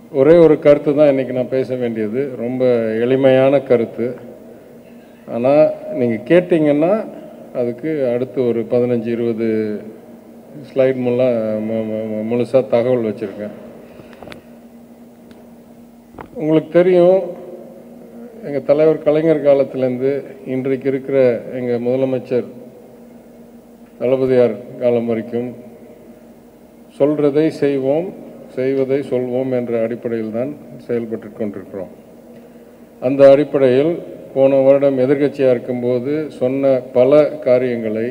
ஒரே ஒரு கருத்து தான் இன்றைக்கி நான் பேச வேண்டியது ரொம்ப எளிமையான கருத்து ஆனால் நீங்கள் கேட்டிங்கன்னா அதுக்கு அடுத்து ஒரு பதினஞ்சு இருபது ஸ்லைட் முல்லாம் மு- மு- முழுசா தகவல் வச்சுருக்கேன் உங்களுக்கு தெரியும் எங்கள் தலைவர் கலைஞர் காலத்திலேருந்து இன்றைக்கு இருக்கிற எங்கள் முதலமைச்சர் தளபதியார் காலம் வரைக்கும் சொல்றதை செய்வோம் செய்வதை சொல்வோம் என்ற அடிப்படையில் தான் செயல்பட்டு கொண்டிருக்கிறோம் அந்த அடிப்படையில் போன வருடம் எதிர்க்கட்சியாக இருக்கும்போது சொன்ன பல காரியங்களை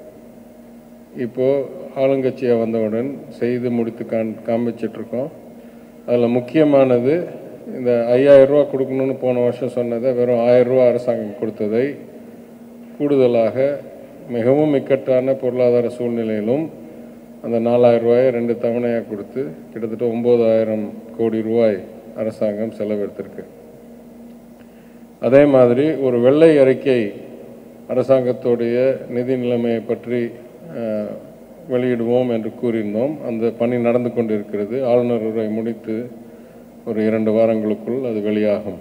இப்போ ஆளுங்கட்சியாக வந்தவுடன் செய்து முடித்து காண் காமிச்சிட்ருக்கோம் அதில் முக்கியமானது இந்த ஐயாயிரம் ரூபா கொடுக்கணும்னு போன வருஷம் சொன்னதை வெறும் ஆயிரம் ரூபா அரசாங்கம் கொடுத்ததை கூடுதலாக மிகவும் இக்கட்டான பொருளாதார சூழ்நிலையிலும் அந்த நாலாயிரம் ரூபாயை ரெண்டு தவணையாக கொடுத்து கிட்டத்தட்ட ஒம்பதாயிரம் கோடி ரூபாய் அரசாங்கம் செலவெடுத்திருக்கு அதே மாதிரி ஒரு வெள்ளை அறிக்கை அரசாங்கத்துடைய நிதி நிலைமையை பற்றி அஹ், வெளியிடுவோம் என்று கூறியிருந்தோம் அந்த பணி நடந்து கொண்டிருக்கிறது ஆளுநர் உரை முடித்து ஒரு இரண்டு வாரங்களுக்குள் அது வெளியாகும்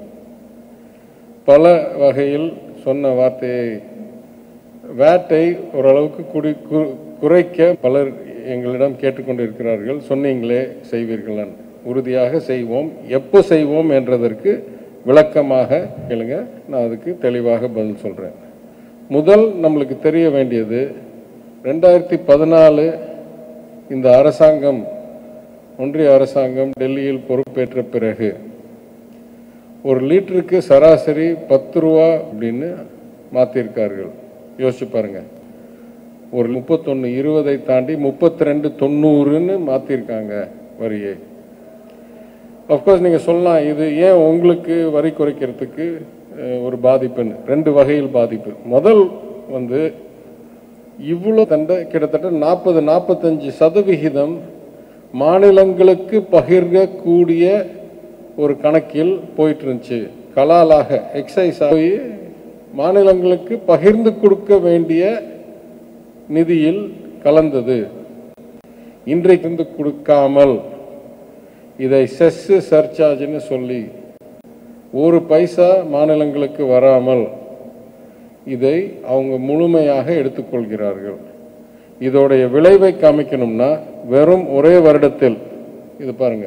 பல வகையில் சொன்ன வார்த்தையை வேட்டை ஓரளவுக்கு குடி கு- குறைக்க பலர் எங்களிடம் கேட்டுக்கொண்டிருக்கிறார்கள் சொன்னீங்களே செய்வீர்களான் உறுதியாக செய்வோம் எப்போ செய்வோம் என்றதற்கு விளக்கமாக கேளுங்க நான் அதுக்கு தெளிவாக பதில் சொல்கிறேன் முதல் நம்மளுக்கு தெரிய வேண்டியது ரெண்டாயிரத்தி பதினாலு இந்த அரசாங்கம் ஒன்றிய அரசாங்கம் டெல்லியில் பொறுப்பேற்ற பிறகு ஒரு லிட்டருக்கு சராசரி பத்து ரூபா அப்படின்னு மாற்றிருக்கார்கள் யோசிச்சு பாருங்க ஒரு முப்பத்தொன்று இருபதை தாண்டி முப்பத்தி ரெண்டு தொண்ணூறுன்னு மாற்றிருக்காங்க வரியை அஃப்கோர்ஸ் நீங்கள் சொல்லலாம் இது ஏன் உங்களுக்கு வரி குறைக்கிறதுக்கு அஹ், ஒரு பாதிப்புன்னு ரெண்டு வகையில் பாதிப்பு முதல் வந்து இவ்வளோ தண்டை கிட்டத்தட்ட நாற்பது நாற்பத்தஞ்சு சதவிகிதம் மாநிலங்களுக்கு பகிர்கக்கூடிய ஒரு கணக்கில் போயிட்டு இருந்துச்சு கலாலாக எக்ஸைஸ் ஆகி மாநிலங்களுக்கு பகிர்ந்து கொடுக்க வேண்டிய நிதியில் கலந்தது இன்றைக்கு இருந்து கொடுக்காமல் இதை செஸ் சர்சார்ஜ்னு சொல்லி ஒரு பைசா மாநிலங்களுக்கு வராமல் இதை அவங்க முழுமையாக எடுத்துக்கொள்கிறார்கள் இதோடைய விளைவை காமிக்கணும்னா வெறும் ஒரே வருடத்தில் இது பாருங்க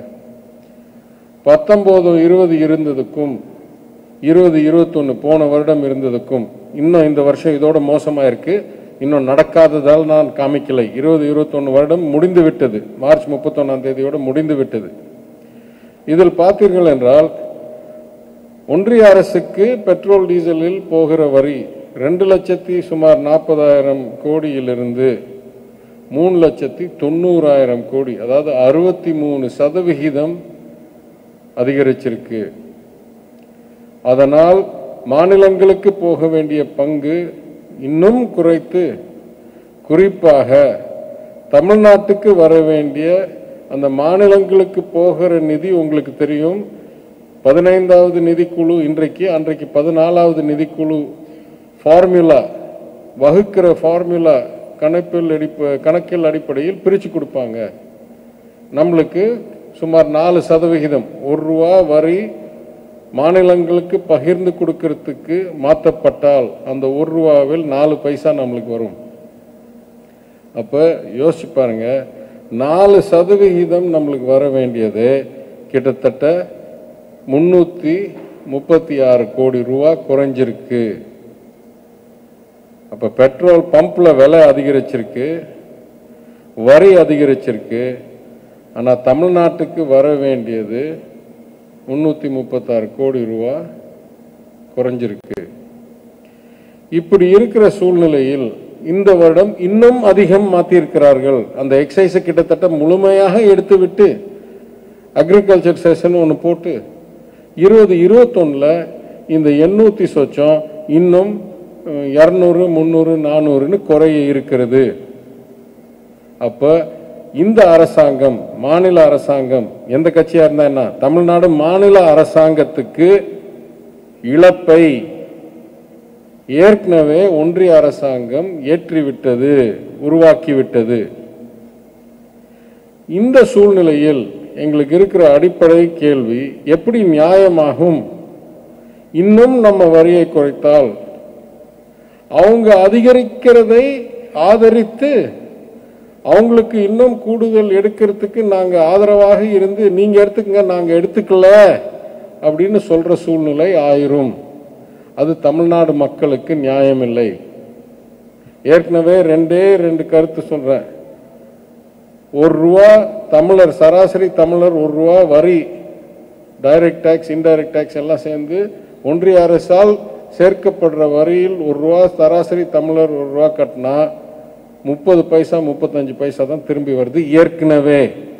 பத்தொன்பது இருபது இருந்ததுக்கும் இருபது இருபத்தொன்னு போன வருடம் இருந்ததுக்கும் இன்னும் இந்த வருஷம் இதோட மோசமா இருக்கு இன்னும் நடக்காததால் நான் காமிக்கலை இருபது இருபத்தொன்னு வருடம் முடிந்து விட்டது மார்ச் முப்பத்தொன்னாம் தேதியோட முடிந்து விட்டது இதில் பார்த்தீர்கள் என்றால் ஒன்றிய அரசுக்கு பெட்ரோல் டீசலில் போகிற வரி ரெண்டு லட்சத்தி சுமார் நாற்பதாயிரம் கோடியிலிருந்து மூணு லட்சத்தி தொண்ணூறாயிரம் கோடி அதாவது அறுபத்தி மூணு சதவிகிதம் அதிகரிச்சிருக்கு அதனால் மாநிலங்களுக்கு போக வேண்டிய பங்கு இன்னும் குறைத்து குறிப்பாக தமிழ்நாட்டுக்கு வர வேண்டிய அந்த மாநிலங்களுக்கு போகிற நிதி உங்களுக்கு தெரியும் பதினைந்தாவது நிதிக்குழு இன்றைக்கு அன்றைக்கு பதினாலாவது நிதிக்குழு ஃபார்முலா வகுக்கிற ஃபார்முலா கணக்கில் அடிப்ப கணக்கில் அடிப்படையில் பிரித்து கொடுப்பாங்க நம்மளுக்கு சுமார் நாலு சதவிகிதம் ஒரு ரூபா வரி மாநிலங்களுக்கு பகிர்ந்து கொடுக்கறதுக்கு மாற்றப்பட்டால் அந்த ஒரு ரூபாவில் நாலு பைசா நம்மளுக்கு வரும் அப்போ யோசிச்சு பாருங்க நாலு சதவிகிதம் நம்மளுக்கு வர வேண்டியது கிட்டத்தட்ட முன்னூற்றி முப்பத்தி ஆறு கோடி ரூபா குறைஞ்சிருக்கு அப்போ பெட்ரோல் பம்பில் விலை அதிகரிச்சிருக்கு வரி அதிகரிச்சிருக்கு ஆனால் தமிழ்நாட்டுக்கு வர வேண்டியது முன்னூற்றி முப்பத்தாறு கோடி ரூபா குறைஞ்சிருக்கு இப்படி இருக்கிற சூழ்நிலையில் இந்த வருடம் இன்னும் அதிகம் மாற்றியிருக்கிறார்கள் அந்த எக்ஸைஸை கிட்டத்தட்ட முழுமையாக எடுத்துவிட்டு அக்ரிகல்ச்சர் செஷன் ஒன்று போட்டு இருபது இருபத்தொன்னில் இந்த எண்ணூற்றி சொச்சம் இன்னும் இரநூறு முந்நூறு நானூறுன்னு குறைய இருக்கிறது அப்போ இந்த அரசாங்கம் மாநில அரசாங்கம் எந்த கட்சியா இருந்தா என்ன தமிழ்நாடு மாநில அரசாங்கத்துக்கு இழப்பை ஏற்கனவே ஒன்றிய அரசாங்கம் ஏற்றிவிட்டது உருவாக்கிவிட்டது இந்த சூழ்நிலையில் எங்களுக்கு இருக்கிற அடிப்படை கேள்வி எப்படி நியாயமாகும் இன்னும் நம்ம வரியை குறைத்தால் அவங்க அதிகரிக்கிறதை ஆதரித்து அவங்களுக்கு இன்னும் கூடுதல் எடுக்கிறதுக்கு நாங்க ஆதரவாக இருந்து நீங்க எடுத்துக்கங்க நாங்க எடுத்துக்கல அப்படின்னு சொல்ற சூழ்நிலை ஆயிரும் அது தமிழ்நாடு மக்களுக்கு நியாயமில்லை ஏற்கனவே ரெண்டே ரெண்டு கருத்து சொல்றேன் ஒரு ரூபா தமிழர் சராசரி தமிழர் ஒரு ரூபா வரி டைரக்ட் டேக்ஸ் இன்டைரக்ட் டேக்ஸ் எல்லாம் சேர்ந்து ஒன்றிய அரசால் சேர்க்கப்படுற வரியில் ஒரு ரூபா சராசரி தமிழர் ஒரு ரூபா கட்டினா முப்பது பைசா முப்பத்தஞ்சு பைசா தான் திரும்பி வருது ஏற்கனவே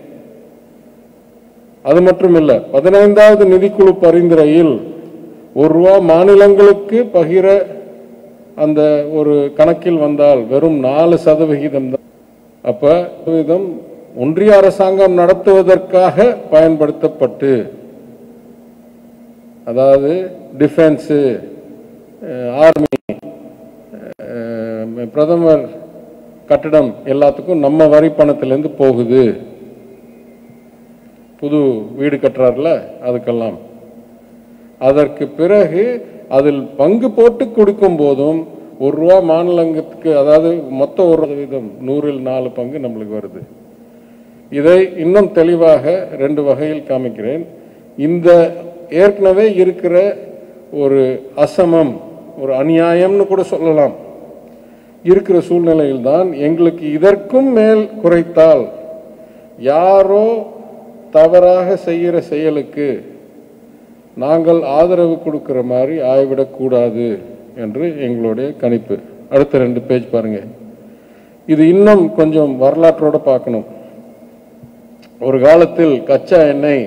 அது மட்டும் இல்ல பதினைந்தாவது நிதிக்குழு பரிந்துரையில் ஒரு ரூபா மாநிலங்களுக்கு பகிர அந்த ஒரு கணக்கில் வந்தால் வெறும் நாலு சதவிகிதம் தான் அப்ப சதவீதம் ஒன்றிய அரசாங்கம் நடத்துவதற்காக பயன்படுத்தப்பட்டு அதாவது டிஃபென்ஸு ஆர்மி பிரதமர் கட்டடம் எல்லாத்துக்கும் நம்ம வரி பணத்திலேருந்து போகுது புது வீடு கட்டுறாருல அதுக்கெல்லாம் அதற்கு பிறகு அதில் பங்கு போட்டு கொடுக்கும் போதும் ஒரு ரூபா மாநிலங்களுக்கு அதாவது மொத்தம் ஒரு சதவீதம் நூறில் நாலு பங்கு நம்மளுக்கு வருது இதை இன்னும் தெளிவாக ரெண்டு வகையில் காமிக்கிறேன் இந்த ஏற்கனவே இருக்கிற ஒரு அசமம் ஒரு அநியாயம்னு கூட சொல்லலாம் இருக்கிற சூழ்நிலையில் தான் எங்களுக்கு இதற்கும் மேல் குறைத்தால் யாரோ தவறாக செய்கிற செயலுக்கு நாங்கள் ஆதரவு கொடுக்கிற மாதிரி ஆய்விடக்கூடாது என்று எங்களுடைய கணிப்பு அடுத்த ரெண்டு பேஜ் பாருங்க இது இன்னும் கொஞ்சம் வரலாற்றோட பார்க்கணும் ஒரு காலத்தில் கச்சா எண்ணெய்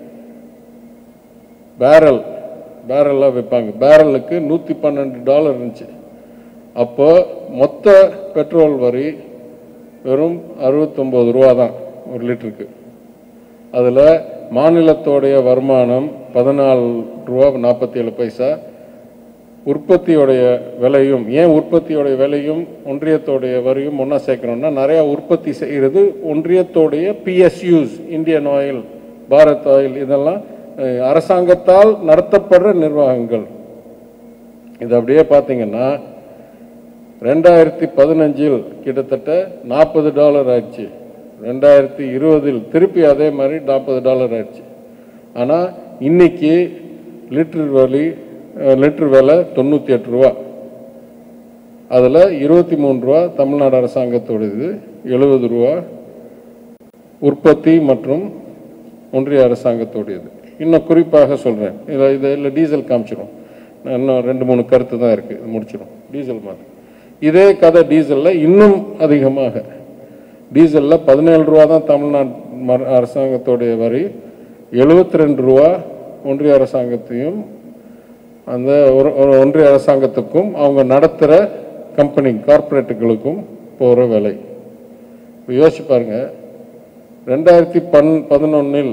பேரல் பேரலாக விற்பாங்க பேரலுக்கு நூற்றி பன்னெண்டு டாலர் இருந்துச்சு அப்போ மொத்த பெட்ரோல் வரி வெறும் அறுபத்தொம்போது ரூபா தான் ஒரு லிட்டருக்கு அதில் மாநிலத்தோடைய வருமானம் பதினாலு ரூபா நாற்பத்தி ஏழு பைசா உற்பத்தியோடைய விலையும் ஏன் உற்பத்தியோடைய விலையும் ஒன்றியத்தோடைய வரியும் ஒன்றா சேர்க்கணும்னா நிறையா உற்பத்தி செய்கிறது ஒன்றியத்தோடைய PSUs Indian oil Bharat oil இதெல்லாம் அஹ், அரசாங்கத்தால் நடத்தப்படுற நிர்வாகங்கள் இது அப்படியே பார்த்தீங்கன்னா ரெண்டாயிரத்தி பதினஞ்சில் கிட்டத்தட்ட நாற்பது டாலர் ஆயிடுச்சு ரெண்டாயிரத்தி இருபதில் திருப்பி அதே மாதிரி நாற்பது டாலர் ஆயிடுச்சு ஆனால் இன்னைக்கு லிட்டர் வலி அஹ், லிட்டர் விலை தொண்ணூற்றி எட்டு ரூபா அதில் இருபத்தி மூணு ரூபா தமிழ்நாடு அரசாங்கத்தோடது எழுபது ரூபா உற்பத்தி மற்றும் ஒன்றிய அரசாங்கத்தோடையது இன்னும் குறிப்பாக சொல்கிறேன் இதில் இதில் டீசல் காமிச்சிரும் இன்னும் ரெண்டு மூணு கருத்து தான் இருக்குது இது முடிச்சிடும் டீசல் மாதிரி இதே கதை டீசலில் இன்னும் அதிகமாக டீசலில் பதினேழு ரூபா தான் தமிழ்நாடு மர- அரசாங்கத்தோடைய வரி எழுபத்தி ரெண்டு ரூபா ஒன்றிய அரசாங்கத்தையும் அந்த ஒரு ஒரு ஒன்றிய அரசாங்கத்துக்கும் அவங்க நடத்துகிற கம்பெனி கார்ப்பரேட்டுகளுக்கும் போகிற விலை இப்ப யோசிச்சு பாருங்க ரெண்டாயிரத்தி பன் பதினொன்னில்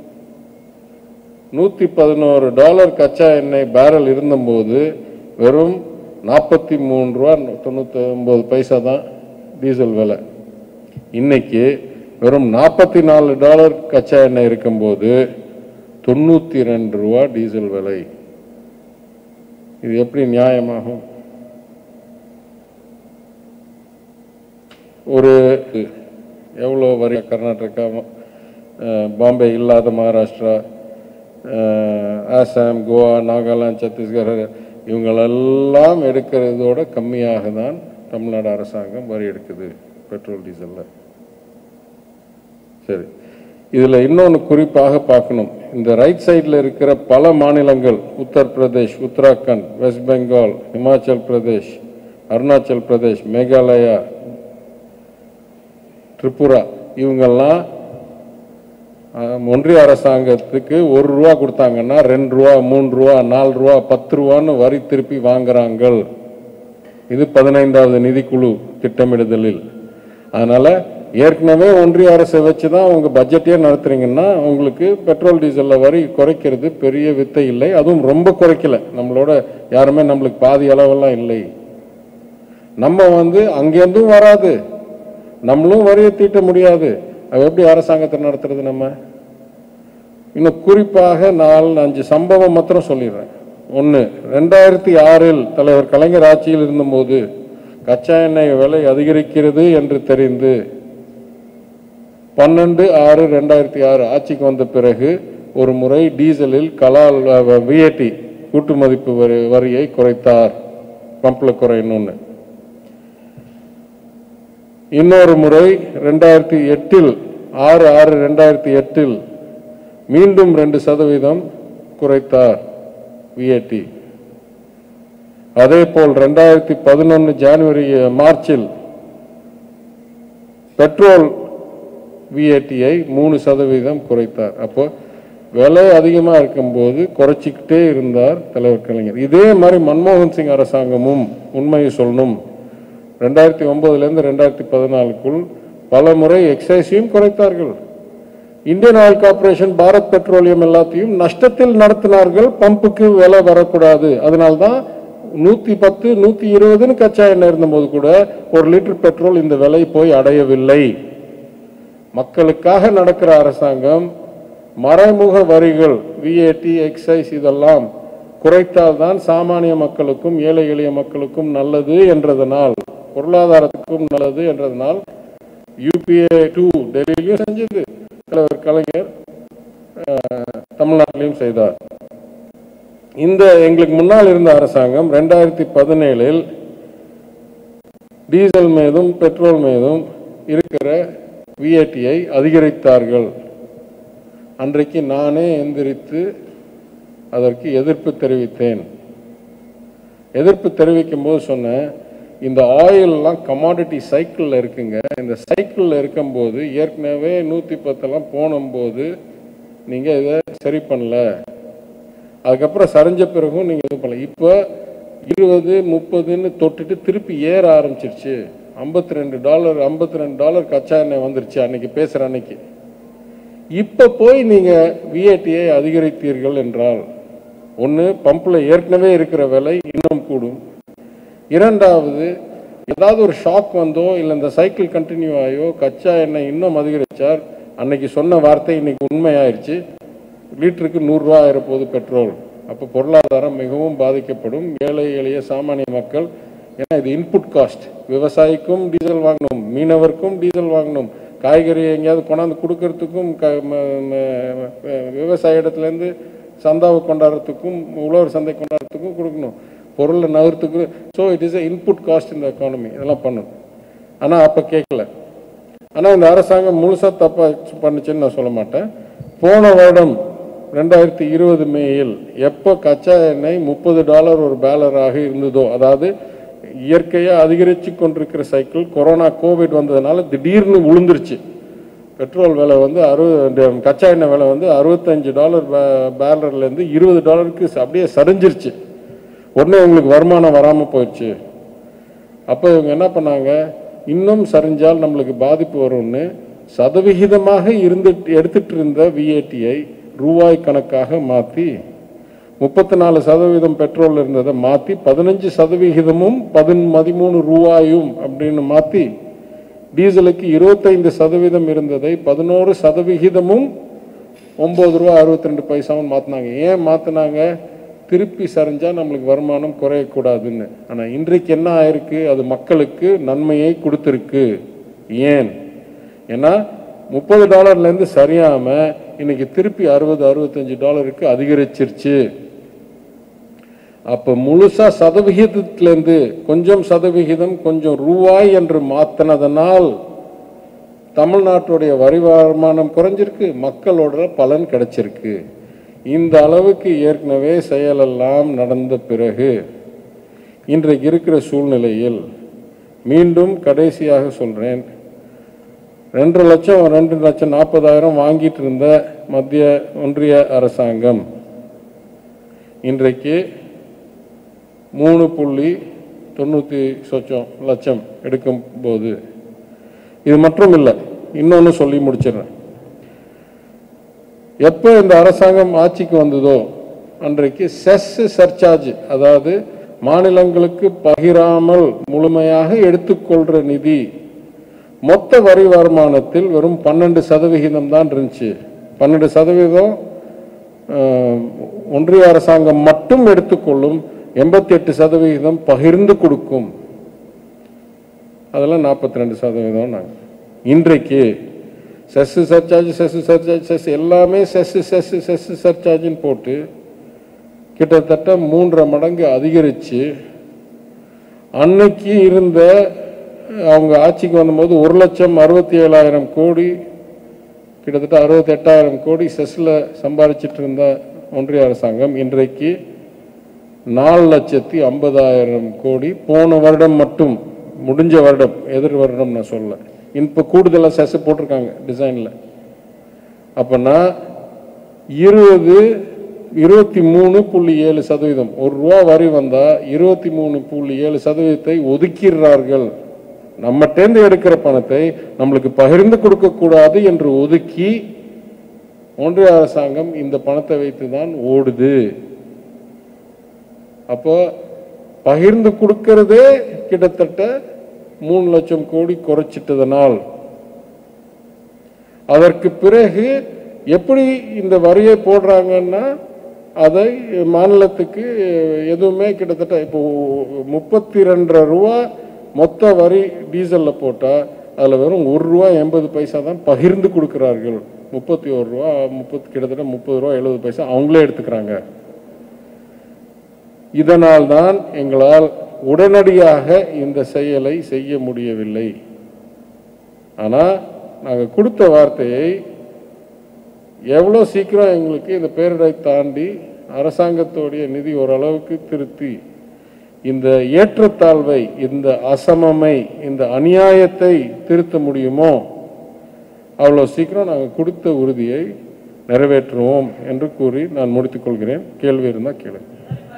நூற்றி பதினோரு டாலர் கச்சா எண்ணெய் பேரல் இருந்தபோது வெறும் நாற்பத்தி மூணு ரூபா தொண்ணூற்றி ஒம்பது பைசா தான் டீசல் விலை இன்னைக்கு வெறும் நாற்பத்தி நாலு டாலர் கச்சா எண்ணெய் இருக்கும்போது தொண்ணூற்றி ரெண்டு ரூபா டீசல் விலை இது எப்படி நியாயமாகும் ஒரு எவ்வளோ வரி கர்நாடகா அஹ், பாம்பே இல்லாத மகாராஷ்டிரா அஹ், ஆசாம் கோவா நாகாலாந்து சத்தீஸ்கர் இவங்களெல்லாம் எடுக்கிறதோட கம்மியாக தான் தமிழ்நாடு அரசாங்கம் வரி எடுக்குது பெட்ரோல் டீசலில் சரி இதில் இன்னொன்று குறிப்பாக பார்க்கணும் இந்த ரைட் சைடில் இருக்கிற பல மாநிலங்கள் உத்தரப்பிரதேஷ் உத்தராகண்ட் வெஸ்ட் பெங்கால் இமாச்சல் பிரதேஷ் அருணாச்சல் பிரதேஷ் மேகாலயா திரிபுரா இவங்கெல்லாம் ஆஹ், ஒன்றிய அரசாங்கத்துக்கு ஒரு ரூபா கொடுத்தாங்கன்னா ரெண்டு ரூபா மூணு ரூபா நாலு ரூபா பத்து ரூபான்னு வரி திருப்பி வாங்குறாங்கள் இது பதினைந்தாவது நிதிக்குழு திட்டமிடுதலில் அதனால ஏற்கனவே ஒன்றிய அரசை வச்சு தான் உங்க பட்ஜெட்டே நடத்துறீங்கன்னா உங்களுக்கு பெட்ரோல் டீசல்ல வரி குறைக்கிறது பெரிய வித்தை இல்லை அதுவும் ரொம்ப குறைக்கல நம்மளோட யாருமே நம்மளுக்கு பாதி அளவெல்லாம் இல்லை நம்ம வந்து அங்கேருந்தும் வராது நம்மளும் வரியை தீட்ட முடியாது அது எப்படி அரசாங்கத்தை நடத்துறது நம்ம இன்னும் குறிப்பாக நாலு அஞ்சு சம்பவம் மாத்திரம் சொல்லிடுறேன் ஒன்று ரெண்டாயிரத்தி ஆறில் தலைவர் கலைஞர் ஆட்சியில் இருந்தபோது கச்சா எண்ணெய் விலை அதிகரிக்கிறது என்று தெரிந்து பன்னெண்டு ஆறு ரெண்டாயிரத்தி ஆறு ஆட்சிக்கு வந்த பிறகு ஒரு முறை டீசலில் கலால் விஏடி கூட்டு மதிப்பு வரி வரியை குறைத்தார் பம்ப்ல குறையணும்னு இன்னொரு முறை ரெண்டாயிரத்தி எட்டில் ஆறு ஆறு ரெண்டாயிரத்தி எட்டில் மீண்டும் ரெண்டு சதவீதம் குறைத்தார் விஏடி அதே போல் ரெண்டாயிரத்தி பதினொன்று ஜனவரி மார்ச்சில் பெட்ரோல் விஏடியை மூணு சதவீதம் குறைத்தார் அப்போ விலை அதிகமாக இருக்கும்போது குறைச்சிக்கிட்டே இருந்தார் தலைவர் கலைஞர் இதே மாதிரி மன்மோகன் சிங் அரசாங்கமும் உண்மையை சொல்லணும் ரெண்டாயிரத்தி ஒன்பதுலேருந்து ரெண்டாயிரத்தி பதினாலுக்குள் பல முறை எக்ஸைஸையும் குறைத்தார்கள் Indian oil corporation Bharat petroleum எல்லாத்தையும் நஷ்டத்தில் நடத்தினார்கள் பம்புக்கு விலை வரக்கூடாது அதனால்தான் நூத்தி பத்து நூத்தி இருபதுன்னு கச்சா எண்ணெய் இருந்தபோது கூட ஒரு லிட்டர் பெட்ரோல் இந்த விலை போய் அடையவில்லை மக்களுக்காக நடக்கிற அரசாங்கம் மறைமுக வரிகள் விஏடி எக்ஸைஸ் இதெல்லாம் குறைத்தால்தான் சாமானிய மக்களுக்கும் ஏழை எளிய மக்களுக்கும் நல்லது என்றதனால் பொருளாதாரத்துக்கும் நல்லது என்றதனால் யூபிஏ டூ டெல்லியிலையும் செஞ்சது தலைவர் கலைஞர் அஹ், தமிழ்நாட்டிலையும் செய்தார் இந்த எங்களுக்கு முன்னால் இருந்த அரசாங்கம் ரெண்டாயிரத்தி பதினேழில் டீசல் மீதும் பெட்ரோல் மீதும் இருக்கிற விஏடியை அதிகரித்தார்கள் அன்றைக்கு நானே எந்திரித்து அதற்கு எதிர்ப்பு தெரிவித்தேன் எதிர்ப்பு தெரிவிக்கும் போது சொன்னேன் இந்த ஆயில்லாம் கமாடிட்டி சைக்கிளில் இருக்குங்க இந்த சைக்கிளில் இருக்கும்போது ஏற்கனவே நூற்றி பத்தெல்லாம் போனும்போது நீங்கள் இதை சரி பண்ணல அதுக்கப்புறம் சரிஞ்ச பிறகும் நீங்கள் இது பண்ணல இப்போ இருபது முப்பதுன்னு தொட்டுட்டு திருப்பி ஏற ஆரம்பிச்சிருச்சு ஐம்பத்தி ரெண்டு டாலர் ஐம்பத்தி ரெண்டு டாலர் கச்சா எண்ணெய் வந்துருச்சு அன்னைக்கு பேசுகிற அன்னைக்கு இப்போ போய் நீங்கள் விஏடியை அதிகரித்தீர்கள் என்றால் ஒன்று பம்பில் ஏற்கனவே இருக்கிற விலை இன்னும் கூடும் இரண்டாவது ஏதாவது ஒரு ஷாக் வந்தோ இல்லை இந்த சைக்கிள் கண்டினியூ ஆகியோ கச்சா எண்ணெய் இன்னும் அதிகரிச்சார் அன்னைக்கு சொன்ன வார்த்தை இன்னைக்கு உண்மையாயிருச்சு லிட்டருக்கு நூறுரூவா ஆயிரப்போகுது பெட்ரோல் அப்போ பொருளாதாரம் மிகவும் பாதிக்கப்படும் ஏழை எளிய சாமானிய மக்கள் ஏன்னா இது இன்புட் காஸ்ட் விவசாயிக்கும் டீசல் வாங்கணும் மீனவருக்கும் டீசல் வாங்கணும் காய்கறி எங்கேயாவது கொண்டாந்து கொடுக்கறதுக்கும் க ம- ம- விவசாய இடத்துலேருந்து சந்தாவை கொண்டாடுறதுக்கும் உழவர் சந்தை கொண்டாடுறதுக்கும் கொடுக்கணும் பொருளை நகர்த்துக்கு so it is a input cost இந்த எக்கானமி இதெல்லாம் பண்ணணும் ஆனால் அப்போ கேட்கல ஆனால் இந்த அரசாங்கம் முழுசா தப்பா பண்ணுச்சுன்னு நான் சொல்ல மாட்டேன் போன வருடம் ரெண்டாயிரத்தி இருபது மேயில் எப்போ கச்சா எண்ணெய் முப்பது டாலர் ஒரு பேலராக இருந்ததோ அதாவது இயற்கையாக அதிகரித்து கொண்டிருக்கிற சைக்கிள் கொரோனா கோவிட் வந்ததுனால திடீர்னு விழுந்துருச்சு பெட்ரோல் விலை வந்து அறுபது கச்சா எண்ணெய் விலை வந்து அறுபத்தஞ்சு டாலர் பேலர்லேருந்து இருபது டாலருக்கு அப்படியே சரிஞ்சிருச்சு உடனே உங்களுக்கு வருமானம் வராமல் போயிடுச்சு அப்போ இவங்க என்ன பண்ணாங்க இன்னும் சரிஞ்சால் நம்மளுக்கு பாதிப்பு வரும்னு சதவிகிதமாக இருந்து எடுத்துட்டு இருந்த விஏடியை ரூபாய் கணக்காக மாற்றி முப்பத்தி நாலு சதவீதம் பெட்ரோல் இருந்ததை மாற்றி பதினஞ்சு சதவிகிதமும் பதின் பதிமூணு ரூபாயும் அப்படின்னு மாற்றி டீசலுக்கு இருபத்தைந்து சதவீதம் இருந்ததை பதினோரு சதவிகிதமும் ஒம்பது ரூபா அறுபத்தி ரெண்டு பைசாவும் மாற்றினாங்க ஏன் மாற்றினாங்க திருப்பி சரிஞ்சா நம்மளுக்கு வருமானம் குறையக்கூடாதுன்னு ஆனால் இன்றைக்கு என்ன ஆயிருக்கு அது மக்களுக்கு நன்மையை கொடுத்துருக்கு ஏன் ஏன்னா முப்பது டாலர்லேருந்து சரியாம இன்னைக்கு திருப்பி அறுபது அறுபத்தஞ்சு டாலருக்கு அதிகரிச்சிருச்சு அப்ப முழுசா சதவிகிதத்திலேருந்து கொஞ்சம் சதவிகிதம் கொஞ்சம் ரூபாய் என்று மாத்தினதனால் தமிழ்நாட்டுடைய வரி வருமானம் குறைஞ்சிருக்கு மக்களோட பலன் கிடைச்சிருக்கு இந்த அளவுக்கு ஏற்கனவே செயலெல்லாம் நடந்த பிறகு இன்றைக்கு இருக்கிற சூழ்நிலையில் மீண்டும் கடைசியாக சொல்றேன் ரெண்டு லட்சம் ரெண்டு லட்சம் நாற்பதாயிரம் வாங்கிட்டு இருந்த மத்திய ஒன்றிய அரசாங்கம் இன்றைக்கு மூணு புள்ளி தொண்ணூற்றி சொச்சம் லட்சம் எடுக்கும் போது இது மட்டும் இல்லை இன்னொன்று சொல்லி முடிச்சிடுறேன் எப்போ இந்த அரசாங்கம் ஆட்சிக்கு வந்ததோ அன்றைக்கு செஸ் சர்சார்ஜ் அதாவது மாநிலங்களுக்கு பகிராமல் முழுமையாக எடுத்துக்கொள்ற நிதி மொத்த வரி வருமானத்தில் வெறும் பன்னெண்டு சதவிகிதம் தான் இருந்துச்சு பன்னெண்டு சதவீதம் அஹ், ஒன்றிய அரசாங்கம் மட்டும் எடுத்துக்கொள்ளும் எண்பத்தி எட்டு சதவிகிதம் பகிர்ந்து கொடுக்கும் அதெல்லாம் நாற்பத்தி ரெண்டு சதவீதம் நாங்கள் இன்றைக்கு cess surcharge cess surcharge cess எல்லாமே செஸ் செஸ் செஸ் சர்சார்ஜ்னு போட்டு கிட்டத்தட்ட மூன்றரை மடங்கு அதிகரித்து அன்னைக்கு இருந்த அவங்க ஆட்சிக்கு வந்தபோது ஒரு லட்சம் அறுபத்தி ஏழாயிரம் கோடி கிட்டத்தட்ட அறுபத்தி எட்டாயிரம் கோடி செஸ்ல சம்பாதிச்சிட்டு இருந்த ஒன்றிய அரசாங்கம் இன்றைக்கு நாலு லட்சத்தி ஐம்பதாயிரம் கோடி போன வருடம் மட்டும் முடிஞ்ச வருடம் எதிர் வருடம் நான் சொல்ல இப்போ கூடுதலாக செஸ் போட்டிருக்காங்க டிசைனில் அப்போனா இருபது இருபத்தி மூணு புள்ளி ஏழு சதவீதம் ஒரு ரூபா வரி வந்தால் இருபத்தி மூணு புள்ளி ஏழு சதவீதத்தை ஒதுக்கிறார்கள் நம்மட்டேந்து எடுக்கிற பணத்தை நம்மளுக்கு பகிர்ந்து கொடுக்கக்கூடாது என்று ஒதுக்கி ஒன்றிய அரசாங்கம் இந்த பணத்தை வைத்து தான் ஓடுது அப்போ பகிர்ந்து கொடுக்கறதே கிட்டத்தட்ட மூணு லட்சம் கோடி குறைச்சிட்டதனால் அதற்கு பிறகு எப்படி இந்த வரியை போடுறாங்கன்னா அதை மாநிலத்துக்கு எதுவுமே கிட்டத்தட்ட இப்போ முப்பத்தி ரெண்டரை ரூபா மொத்த வரி டீசல்ல போட்டா அதுல வெறும் ஒரு ரூபா எண்பது பைசா தான் பகிர்ந்து கொடுக்கிறார்கள் முப்பத்தி ஒரு ரூபா முப்பத்தி கிட்டத்தட்ட முப்பது ரூபா எழுபது பைசா அவங்களே எடுத்துக்கிறாங்க இதனால் தான் எங்களால் உடனடியாக இந்த செயலை செய்ய முடியவில்லை ஆனால் நாங்கள் கொடுத்த வார்த்தையை எவ்வளோ சீக்கிரம் எங்களுக்கு இந்த பேரிடரை தாண்டி அரசாங்கத்தோடைய நிதி ஓரளவுக்கு திருத்தி இந்த ஏற்றத்தாழ்வை இந்த அசமமை இந்த அநியாயத்தை திருத்த முடியுமோ அவ்வளோ சீக்கிரம் நாங்கள் கொடுத்த உறுதியை நிறைவேற்றுவோம் என்று கூறி நான் முடித்துக் கொள்கிறேன் கேள்வி இருந்தால் கேளுங்க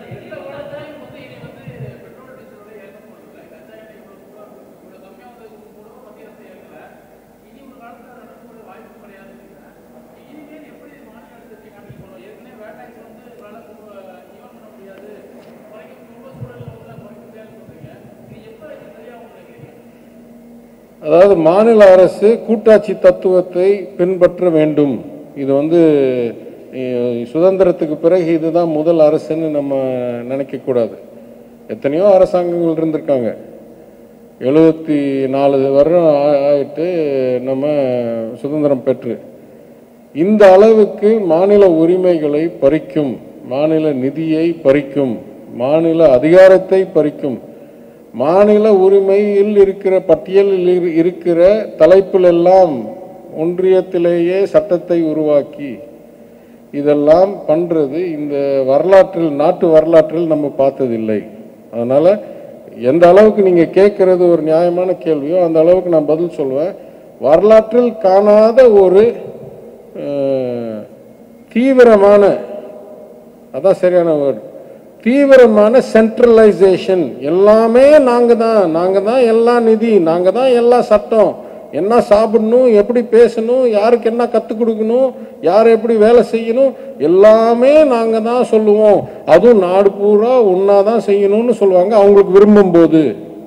அதாவது மாநில அரசு கூட்டாட்சி தத்துவத்தை பின்பற்ற வேண்டும் இது வந்து அஹ், சுதந்திரத்துக்கு பிறகு இதுதான் முதல் அரசுன்னு நம்ம நினைக்க கூடாது எத்தனையோ அரசாங்கங்கள் இருந்திருக்காங்க எழுபத்தி நாலு வருடம் ஆ- ஆயிட்டு நம்ம சுதந்திரம் பெற்று இந்த அளவுக்கு மாநில உரிமைகளை பறிக்கும் மாநில நிதியை பறிக்கும் மாநில அதிகாரத்தை பறிக்கும் மாநில உரிமையில் இருக்கிற பட்டியலில் இரு- இருக்கிற தலைப்பில் எல்லாம் ஒன்றியத்திலேயே சட்டத்தை உருவாக்கி இதெல்லாம் பண்றது இந்த வரலாற்றில் நாட்டு வரலாற்றில் நம்ம பார்த்ததில்லை அதனால எந்த அளவுக்கு நீங்க கேட்கறது ஒரு நியாயமான கேள்வியோ அந்த அளவுக்கு நான் பதில் சொல்வேன் வரலாற்றில் காணாத ஒரு அஹ், தீவிரமான அதான் சரியான வேர்டு தீவிரமான சென்ட்ரலைசேஷன் எல்லாமே நாங்க தான் நாங்க தான் எல்லா நிதி நாங்க தான் எல்லா சட்டம் என்ன சாப்பிடணும் எப்படி பேசணும் யாருக்கு என்ன கற்றுக் கொடுக்கணும் யார் எப்படி வேலை செய்யணும் எல்லாமே நாங்க தான் சொல்லுவோம் அதுவும் நாடு பூரா ஒன்னா தான் செய்யணும்னு சொல்லுவாங்க அவங்களுக்கு விரும்பும் போது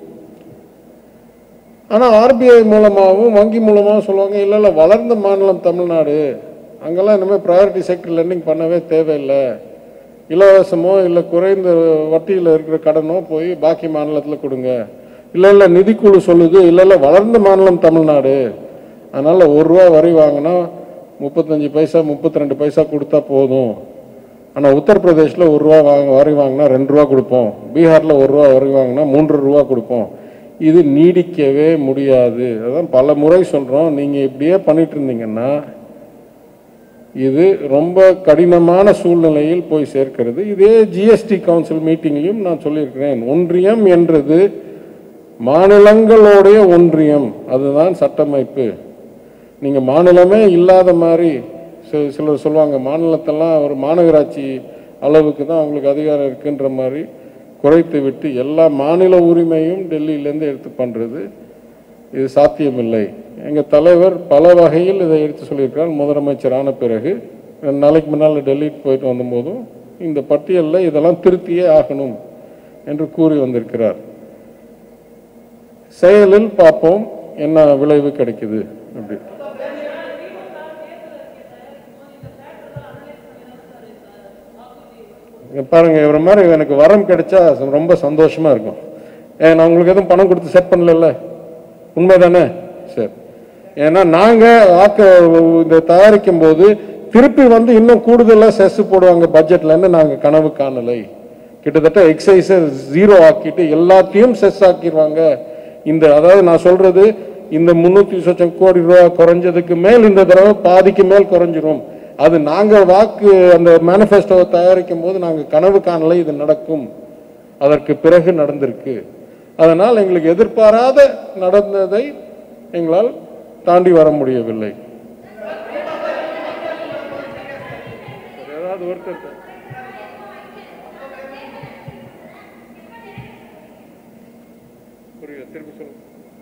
ஆனா ஆர்பிஐ மூலமாகவும் வங்கி மூலமாகவும் சொல்லுவாங்க இல்ல இல்ல வளர்ந்த மாநிலம் தமிழ்நாடு அங்கெல்லாம் இனிமேல் ப்ரையாரிட்டி செக்டர் லெண்டிங் பண்ணவே தேவையில்லை இலவசமோ இல்லை குறைந்த வட்டியில் இருக்கிற கடனோ போய் பாக்கி மாநிலத்தில் கொடுங்க இல்லை இல்லை நிதிக்குழு சொல்லுது இல்லை இல்லை வளர்ந்த மாநிலம் தமிழ்நாடு அதனால ஒரு ரூபா வரி வாங்கினா முப்பத்தஞ்சு பைசா முப்பத்தி ரெண்டு பைசா கொடுத்தா போதும் ஆனால் உத்தரப்பிரதேசில் ஒரு ரூபா வாங்க வரி வாங்கினா ரெண்டு ரூபா கொடுப்போம் பீகாரில் ஒரு ரூபா வரி வாங்கினா மூன்று ரூபா கொடுப்போம் இது நீடிக்கவே முடியாது அதான் பல முறை சொல்கிறோம் நீங்கள் இப்படியே பண்ணிட்டு இருந்தீங்கன்னா இது ரொம்ப கடினமான சூழ்நிலையில் போய் சேர்க்கிறது இதே ஜிஎஸ்டி கவுன்சில் மீட்டிங்லையும் நான் சொல்லியிருக்கிறேன் ஒன்றியம் என்றது மாநிலங்களுடைய ஒன்றியம் அதுதான் சட்டமைப்பு நீங்கள் மாநிலமே இல்லாத மாதிரி சி- சிலர் சொல்லுவாங்க மாநிலத்தெல்லாம் ஒரு மாநகராட்சி அளவுக்கு தான் அவங்களுக்கு அதிகாரம் இருக்குன்ற மாதிரி குறைத்து விட்டு எல்லா மாநில உரிமையும் டெல்லியிலேருந்து எடுத்து பண்ணுறது இது சாத்தியமில்லை எங்கள் தலைவர் பல வகையில் இதை எடுத்து சொல்லியிருக்கார் முதலமைச்சர் ஆன பிறகு ரெண்டு நாளைக்கு முன்னால் டெல்லிக்கு போயிட்டு வந்தபோதும் இந்த பட்டியலில் இதெல்லாம் திருத்தியே ஆகணும் என்று கூறி வந்திருக்கிறார் செயலில் பார்ப்போம் என்ன விளைவு கிடைக்குது அப்படி இங்க பாருங்க இவர மாதிரி எனக்கு வரம் கிடைச்சா ரொம்ப சந்தோஷமா இருக்கும் ஏன் நான் உங்களுக்கு எதுவும் பணம் கொடுத்து செட் பண்ணல உண்மைதானே சரி ஏன்னா நாங்க வாக்கு இந்த தயாரிக்கும் போது திருப்பி வந்து இன்னும் கூடுதலா செஸ் போடுவாங்க பட்ஜெட்லன்னு நாங்க கனவு காணலை கிட்டத்தட்ட எக்ஸைஸை ஜீரோ ஆக்கிட்டு எல்லாத்தையும் செஸ் ஆக்கிடுவாங்க இந்த அதாவது நான் சொல்றது இந்த முன்னூத்தி சொச்சம் கோடி ரூபாய் குறைஞ்சதுக்கு மேல் இந்த தடவை பாதிக்கு மேல் குறைஞ்சிரும் அது நாங்க வாக்கு அந்த மேனிஃபெஸ்டோவை தயாரிக்கும் போது நாங்க கனவு காணலை இது நடக்கும் அதற்கு பிறகு நடந்திருக்கு அதனால் எங்களுக்கு எதிர்பாராத நடந்ததை எங்களால் தாண்டி வர முடியவில்லை ஏதாவது ஒருத்தர் புரியல திருப்பி சொல்லுங்க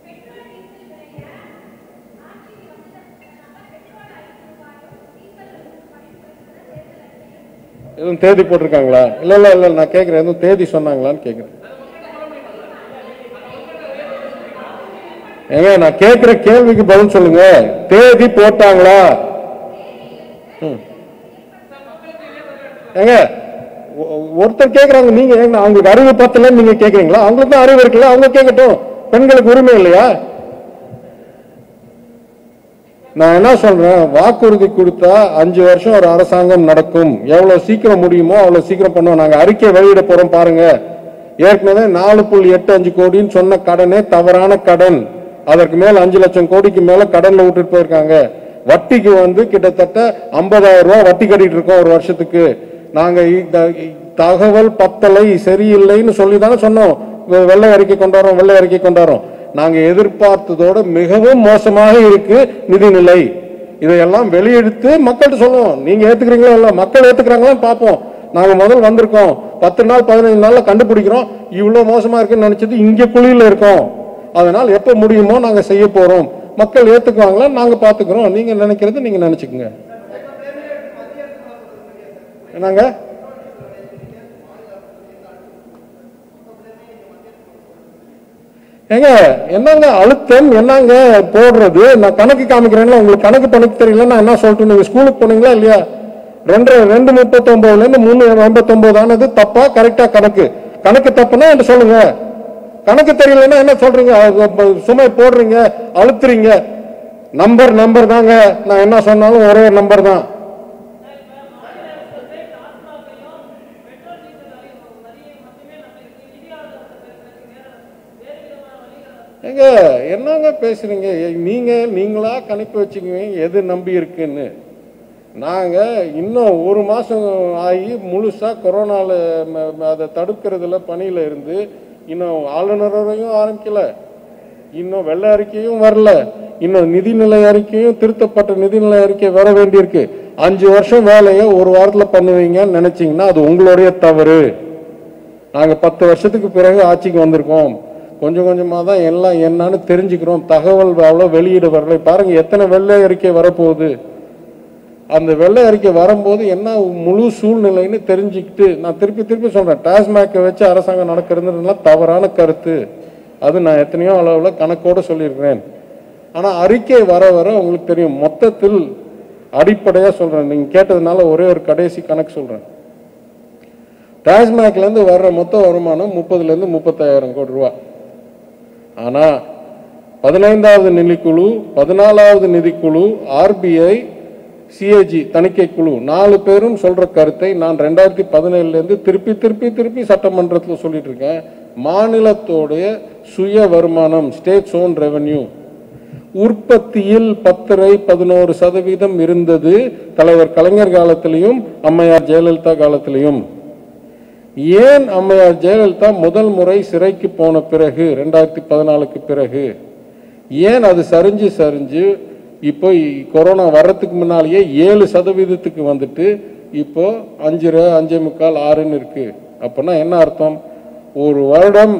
எதுவும் தேதி போட்டிருக்காங்களா இல்ல இல்ல இல்ல நான் கேக்குறேன் எதுவும் தேதி சொன்னாங்களான்னு கேக்குறேன் ஏங்க நான் கேக்குற கேள்விக்கு பதில் சொல்லுங்க தேதி போட்டாங்களா ம். ஏங்க ஒ- ஒருத்தர் கேக்குறாங்க நீங்க ஏங்க அவங்களுக்கு அறிவு பத்தல நீங்க கேக்குறீங்களா அவங்களுக்கு தான் அறிவு இருக்குல்ல அவங்க கேட்கட்டும் பெண்களுக்கு உரிமை இல்லையா நான் என்ன சொல்றேன் வாக்குறுதி கொடுத்தா அஞ்சு வருஷம் ஒரு அரசாங்கம் நடக்கும் எவ்வளவு சீக்கிரம் முடியுமோ அவ்வளவு சீக்கிரம் பண்ணுவோம் நாங்க அறிக்கை வெளியிட போறோம் பாருங்க ஏற்கனவே நாலு புள்ளி எட்டு அஞ்சு கோடின்னு சொன்ன கடனே தவறான கடன் அதற்கு மேல அஞ்சு லட்சம் கோடிக்கு மேல கடன்ல விட்டுட்டு போயிருக்காங்க வட்டிக்கு வந்து கிட்டத்தட்ட ஐம்பதாயிரம் ரூபாய் வட்டி கட்டிட்டு இருக்கோம் ஒரு வருஷத்துக்கு நாங்க இந்த தகவல் பத்தலை சரியில்லைன்னு சொல்லி தானே சொன்னோம் வெ- வெள்ளை அறிக்கை கொண்டாடுறோம் வெள்ளை அறிக்கை கொண்டாடுறோம் நாங்க எதிர்பார்த்ததோட மிகவும் மோசமாக இருக்கு நிதிநிலை இதையெல்லாம் வெளியெடுத்து மக்கள்கிட்ட சொல்லுவோம் நீங்க ஏத்துக்கிறீங்களா இல்ல மக்கள் ஏத்துக்கிறாங்களான்னு பார்ப்போம் நாங்க முதல் வந்திருக்கோம் பத்து நாள் பதினஞ்சு நாள்ல கண்டுபிடிக்கிறோம் இவ்வளவு மோசமா இருக்குன்னு நினைச்சது இங்க குழியில இருக்கோம் அதனால் எப்ப முடியுமோ நாங்க செய்ய போறோம் மக்கள் ஏத்துக்குவாங்களா நாங்க பாத்துக்கிறோம் நீங்க நினைக்கிறது நீங்க நினைச்சுக்கோங்க என்னங்க ஏங்க என்னங்க அழுத்தம் என்னங்க போடுறது நான் கணக்கு காமிக்கிறேன்ல உங்களுக்கு கணக்கு பண்ணிக்க தெரியல நான் என்ன சொல்லிட்டு நீங்க ஸ்கூலுக்கு போனீங்களா இல்லையா ரெண்டு ரெண்டு முப்பத்தொன்பதுல இருந்து மூணு ஐம்பத்தொன்பது ஆனது தப்பா கரெக்டா கணக்கு கணக்கு தப்புனா என்கிட்ட சொல்லுங்க கணக்கு தெரியலன்னா என்ன சொல்றீங்க அது அப்ப சுமை போடுறீங்க அழுத்துறீங்க நம்பர் நம்பர் தாங்க நான் என்ன சொன்னாலும் ஒரே நம்பர் தான் ஏங்க என்னங்க பேசுறீங்க ஏ, நீங்க நீங்களா கணிப்பு வச்சுக்குவீங்க எது நம்பி இருக்குன்னு நாங்க இன்னும் ஒரு மாசம் ஆகி முழுசா கொரோனால ம- ம- அதை தடுக்கிறதுல பணியில இருந்து இன்னும் ஆளுநரையும் ஆரம்பிக்கல இன்னும் வெள்ளை அறிக்கையும் வரல இன்னும் நிதிநிலை அறிக்கையும் திருத்தப்பட்ட நிதிநிலை அறிக்கை வர வேண்டியிருக்கு அஞ்சு வருஷம் வேலையை ஒரு வாரத்துல பண்ணுவீங்கன்னு நினைச்சீங்கன்னா அது உங்களுடைய தவறு நாங்க பத்து வருஷத்துக்கு பிறகு ஆட்சிக்கு வந்திருக்கோம் கொஞ்சம் கொஞ்சமா தான் எல்லாம் என்னன்னு தெரிஞ்சுக்கிறோம் தகவல் அவ்வளோ வெளியிட வரல பாருங்க எத்தனை வெள்ளை அறிக்கை வரப்போகுது அந்த வெள்ளை அறிக்கை வரும்போது என்ன முழு சூழ்நிலைன்னு தெரிஞ்சுக்கிட்டு நான் திருப்பி திருப்பி சொல்றேன் டாஸ்மாக்கை வச்சு அரசாங்கம் நடக்கிறதுலாம் தவறான கருத்து அது நான் எத்தனையோ அளவில் கணக்கோட சொல்லியிருக்கிறேன் ஆனா அறிக்கை வர வர உங்களுக்கு தெரியும் மொத்தத்தில் அடிப்படையா சொல்றேன் நீங்க கேட்டதுனால ஒரே ஒரு கடைசி கணக்கு சொல்றேன் டாஸ்மாக்ல இருந்து வர்ற மொத்த வருமானம் முப்பதுல இருந்து முப்பத்தாயிரம் கோடி ரூபாய் ஆனா பதினைந்தாவது நிதிக்குழு பதினாலாவது நிதிக்குழு ஆர்பிஐ சிஏஜி தணிக்கை குழு நாலு பேரும் சொல்ற கருத்தை நான் ரெண்டாயிரத்தி பதினேழுல இருந்து திருப்பி திருப்பி திருப்பி சட்டமன்றத்துல சொல்லிட்டு இருக்கேன் மாநிலத்தோடைய சுய வருமானம் ஸ்டேட் ஓன் ரெவென்யூ உற்பத்தியில் பத்தரை பதினோரு சதவீதம் இருந்தது தலைவர் கலைஞர் காலத்திலையும் அம்மையார் ஜெயலலிதா காலத்திலையும் ஏன் அம்மையார் ஜெயலலிதா முதல் முறை சிறைக்கு போன பிறகு ரெண்டாயிரத்தி பதினாலுக்கு பிறகு ஏன் அது சரிஞ்சு சரிஞ்சு இப்போ இ- கொரோனா வர்றதுக்கு முன்னாலேயே ஏழு சதவீதத்துக்கு வந்துட்டு இப்போ அஞ்சரை அஞ்சே முக்கால் ஆறுன்னு இருக்கு அப்பனா என்ன அர்த்தம் ஒரு வருடம்